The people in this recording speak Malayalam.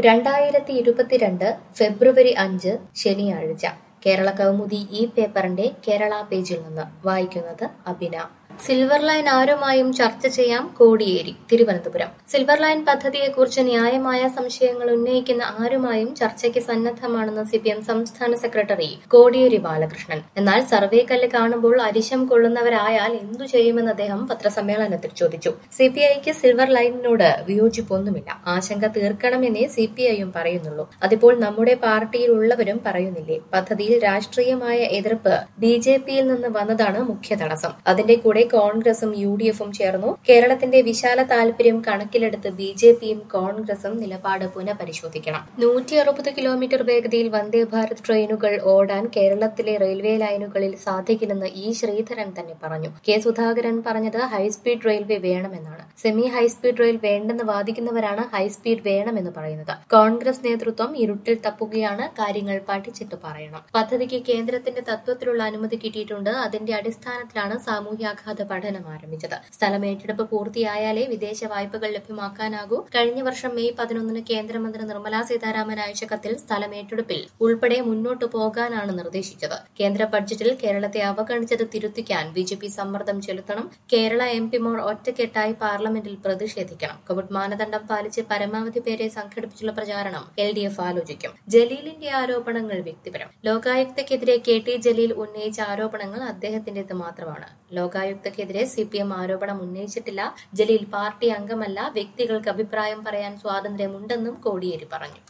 രണ്ടായിരത്തി ഇരുപത്തിരണ്ട് ഫെബ്രുവരി അഞ്ച് ശനിയാഴ്ച കേരള കൗമുദി ഈ പേപ്പറിന്റെ കേരള പേജിൽ നിന്ന് വായിക്കുന്നത് അഭിന സിൽവർ ലൈൻ ആരുമായും ചർച്ച ചെയ്യാം കോടിയേരി തിരുവനന്തപുരം സിൽവർ ലൈൻ പദ്ധതിയെക്കുറിച്ച് ന്യായമായ സംശയങ്ങൾ ഉന്നയിക്കുന്ന ആരുമായും ചർച്ചയ്ക്ക് സന്നദ്ധമാണെന്ന് സി പി എം സംസ്ഥാന സെക്രട്ടറി കോടിയേരി ബാലകൃഷ്ണൻ എന്നാൽ സർവേ കല്ല് കാണുമ്പോൾ അരിശം കൊള്ളുന്നവരായാൽ എന്തു ചെയ്യുമെന്ന് അദ്ദേഹം പത്രസമ്മേളനത്തിൽ ചോദിച്ചു സി പി ഐക്ക് സിൽവർ ലൈനിനോട് വിയോജിപ്പൊന്നുമില്ല ആശങ്ക തീർക്കണമെന്നേ സി പി ഐയും പറയുന്നുള്ളൂ അതിപ്പോൾ നമ്മുടെ പാർട്ടിയിലുള്ളവരും പറയുന്നില്ലേ പദ്ധതിയിൽ രാഷ്ട്രീയമായ എതിർപ്പ് ബി ജെ പിയിൽ നിന്ന് വന്നതാണ് മുഖ്യ തടസ്സം അതിന്റെ കൂടെ കോൺഗ്രസും യു ഡി എഫും ചേർന്നു കേരളത്തിന്റെ വിശാല താല്പര്യം കണക്കിലെടുത്ത് ബി ജെ പിയും കോൺഗ്രസും നിലപാട് പുനഃപരിശോധിക്കണം നൂറ്റി അറുപത് കിലോമീറ്റർ വേഗതയിൽ വന്ദേ ഭാരത് ട്രെയിനുകൾ ഓടാൻ കേരളത്തിലെ റെയിൽവേ ലൈനുകളിൽ സാധിക്കില്ലെന്ന് ഇ ശ്രീധരൻ തന്നെ പറഞ്ഞു കെ സുധാകരൻ പറഞ്ഞത് ഹൈസ്പീഡ് റെയിൽവേ വേണമെന്നാണ് സെമി ഹൈസ്പീഡ് റെയിൽ വേണ്ടെന്ന് വാദിക്കുന്നവരാണ് ഹൈസ്പീഡ് വേണമെന്ന് പറയുന്നത് കോൺഗ്രസ് നേതൃത്വം ഇരുട്ടിൽ തപ്പുകയാണ് കാര്യങ്ങൾ പഠിച്ചിട്ട് പറയണം പദ്ധതിക്ക് കേന്ദ്രത്തിന്റെ തത്വത്തിലുള്ള അനുമതി കിട്ടിയിട്ടുണ്ട് അതിന്റെ അടിസ്ഥാനത്തിലാണ് സാമൂഹ്യാഘാത പഠനം ആരംഭിച്ചത് സ്ഥലം ഏറ്റെടുപ്പ് പൂർത്തിയായാലേ വിദേശ വായ്പകൾ ലഭ്യമാക്കാനാകൂ കഴിഞ്ഞ വർഷം മെയ് പതിനൊന്നിന് കേന്ദ്രമന്ത്രി നിർമ്മലാ സീതാരാമൻ അയച്ച കത്തിൽ സ്ഥലം ഏറ്റെടുപ്പിൽ ഉൾപ്പെടെ മുന്നോട്ടു പോകാനാണ് നിർദ്ദേശിച്ചത് കേന്ദ്ര ബഡ്ജറ്റിൽ കേരളത്തെ അവഗണിച്ചത് തിരുത്തിക്കാൻ ബി ജെ പി സമ്മർദ്ദം ചെലുത്തണം കേരള എം പിമാർ ഒറ്റക്കെട്ടായി പാർലമെന്റിൽ പ്രതിഷേധിക്കണം കോവിഡ് മാനദണ്ഡം പാലിച്ച് പരമാവധി പേരെ സംഘടിപ്പിച്ചുള്ള പ്രചാരണം എൽ ഡി എഫ് ആലോചിക്കും ജലീലിന്റെ ആരോപണങ്ങൾ വ്യക്തിപരം ലോകായുക്തക്കെതിരെ കെ ടി ജലീൽ ഉന്നയിച്ച ആരോപണങ്ങൾ അദ്ദേഹത്തിന്റേത് മാത്രമാണ് ലോകായുക്തക്കെതിരെ സി പി എം ആരോപണം ഉന്നയിച്ചിട്ടില്ല ജലീൽ പാർട്ടി അംഗമല്ല വ്യക്തികൾക്ക് അഭിപ്രായം പറയാൻ സ്വാതന്ത്ര്യമുണ്ടെന്നും കോടിയേരി പറഞ്ഞു